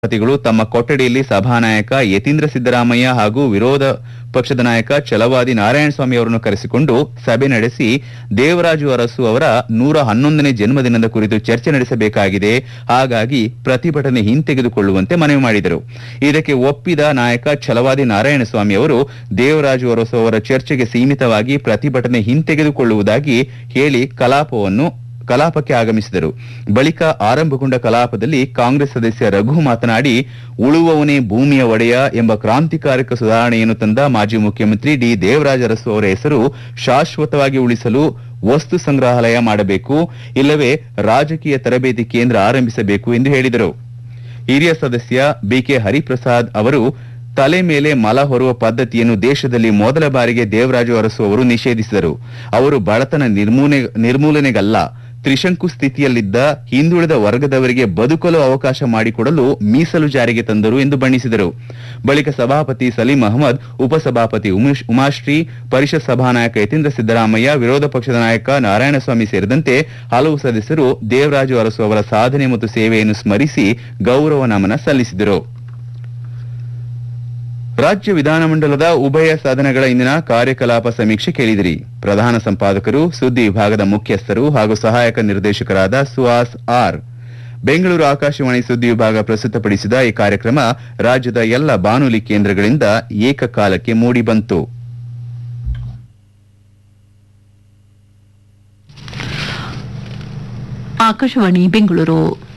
ಸಭಾಪತಿಗಳು ತಮ್ಮ ಕೊಠಡಿಯಲ್ಲಿ ಸಭಾನಾಯಕ ಯತೀಂದ್ರ ಸಿದ್ದರಾಮಯ್ಯ ಹಾಗೂ ವಿರೋಧ ಪಕ್ಷದ ನಾಯಕ ಛಲವಾದಿ ನಾರಾಯಣಸ್ವಾಮಿ ಅವರನ್ನು ಕರೆಸಿಕೊಂಡು ಸಭೆ ನಡೆಸಿ ದೇವರಾಜು ಅರಸು ಅವರ ನೂರ ಹನ್ನೊಂದನೇ ಜನ್ಮದಿನದ ಕುರಿತು ಚರ್ಚೆ ನಡೆಸಬೇಕಾಗಿದೆ ಹಾಗಾಗಿ ಪ್ರತಿಭಟನೆ ಹಿಂತೆಗೆದುಕೊಳ್ಳುವಂತೆ ಮನವಿ ಮಾಡಿದರು ಇದಕ್ಕೆ ಒಪ್ಪಿದ ನಾಯಕ ಛಲವಾದಿ ನಾರಾಯಣಸ್ವಾಮಿ ಅವರು ದೇವರಾಜು ಅರಸು ಅವರ ಚರ್ಚೆಗೆ ಸೀಮಿತವಾಗಿ ಪ್ರತಿಭಟನೆ ಹಿಂತೆಗೆದುಕೊಳ್ಳುವುದಾಗಿ ಹೇಳಿ ಕಲಾಪವನ್ನು ಕಲಾಪಕ್ಕೆ ಆಗಮಿಸಿದರು ಬಳಿಕ ಆರಂಭಗೊಂಡ ಕಲಾಪದಲ್ಲಿ ಕಾಂಗ್ರೆಸ್ ಸದಸ್ಯ ರಘು ಮಾತನಾಡಿ ಉಳುವವನೇ ಭೂಮಿಯ ಒಡೆಯ ಎಂಬ ಕ್ರಾಂತಿಕಾರಕ ಸುಧಾರಣೆಯನ್ನು ತಂದ ಮಾಜಿ ಮುಖ್ಯಮಂತ್ರಿ ಡಿ ದೇವರಾಜ ಅರಸು ಅವರ ಹೆಸರು ಶಾಶ್ವತವಾಗಿ ಉಳಿಸಲು ವಸ್ತು ಸಂಗ್ರಹಾಲಯ ಮಾಡಬೇಕು ಇಲ್ಲವೇ ರಾಜಕೀಯ ತರಬೇತಿ ಕೇಂದ್ರ ಆರಂಭಿಸಬೇಕು ಎಂದು ಹೇಳಿದರು ಹಿರಿಯ ಸದಸ್ಯ ಬಿಕೆ ಹರಿಪ್ರಸಾದ್ ಅವರು ತಲೆ ಮೇಲೆ ಮಲ ಹೊರುವ ಪದ್ಧತಿಯನ್ನು ದೇಶದಲ್ಲಿ ಮೊದಲ ಬಾರಿಗೆ ದೇವರಾಜು ಅರಸು ಅವರು ನಿಷೇಧಿಸಿದರು ಅವರು ಬಡತನ ನಿರ್ಮೂಲನೆ ನಿರ್ಮೂಲನೆಗಲ್ಲ ತ್ರಿಶಂಕು ಸ್ಥಿತಿಯಲ್ಲಿದ್ದ ಹಿಂದುಳಿದ ವರ್ಗದವರಿಗೆ ಬದುಕಲು ಅವಕಾಶ ಮಾಡಿಕೊಡಲು ಮೀಸಲು ಜಾರಿಗೆ ತಂದರು ಎಂದು ಬಣ್ಣಿಸಿದರು ಬಳಿಕ ಸಭಾಪತಿ ಸಲೀಂ ಅಹಮದ್ ಉಪಸಭಾಪತಿ ಉಮೇಶ್- ಉಮಾಶ್ರೀ ಪರಿಷತ್ ಸಭಾನಾಯಕ ಯತೀಂದ್ರ ಸಿದ್ದರಾಮಯ್ಯ ವಿರೋಧ ಪಕ್ಷದ ನಾಯಕ ನಾರಾಯಣಸ್ವಾಮಿ ಸೇರಿದಂತೆ ಹಲವು ಸದಸ್ಯರು ದೇವರಾಜು ಅರಸು ಅವರ ಸಾಧನೆ ಮತ್ತು ಸೇವೆಯನ್ನು ಸ್ಮರಿಸಿ ಗೌರವ ನಮನ ಸಲ್ಲಿಸಿದರು ರಾಜ್ಯ ವಿಧಾನಮಂಡಲದ ಉಭಯ ಸದನಗಳ ಇಂದಿನ ಕಾರ್ಯಕಲಾಪ ಸಮೀಕ್ಷೆ ಕೇಳಿದಿರಿ ಪ್ರಧಾನ ಸಂಪಾದಕರು ಸುದ್ದಿ ವಿಭಾಗದ ಮುಖ್ಯಸ್ಥರು ಹಾಗೂ ಸಹಾಯಕ ನಿರ್ದೇಶಕರಾದ ಸುಹಾಸ್ ಆರ್ ಬೆಂಗಳೂರು ಆಕಾಶವಾಣಿ ಸುದ್ದಿ ವಿಭಾಗ ಪ್ರಸ್ತುತಪಡಿಸಿದ ಈ ಕಾರ್ಯಕ್ರಮ ರಾಜ್ಯದ ಎಲ್ಲ ಬಾನುಲಿ ಕೇಂದ್ರಗಳಿಂದ ಏಕಕಾಲಕ್ಕೆ ಮೂಡಿಬಂತು ಆಕಾಶವಾಣಿ ಬೆಂಗಳೂರು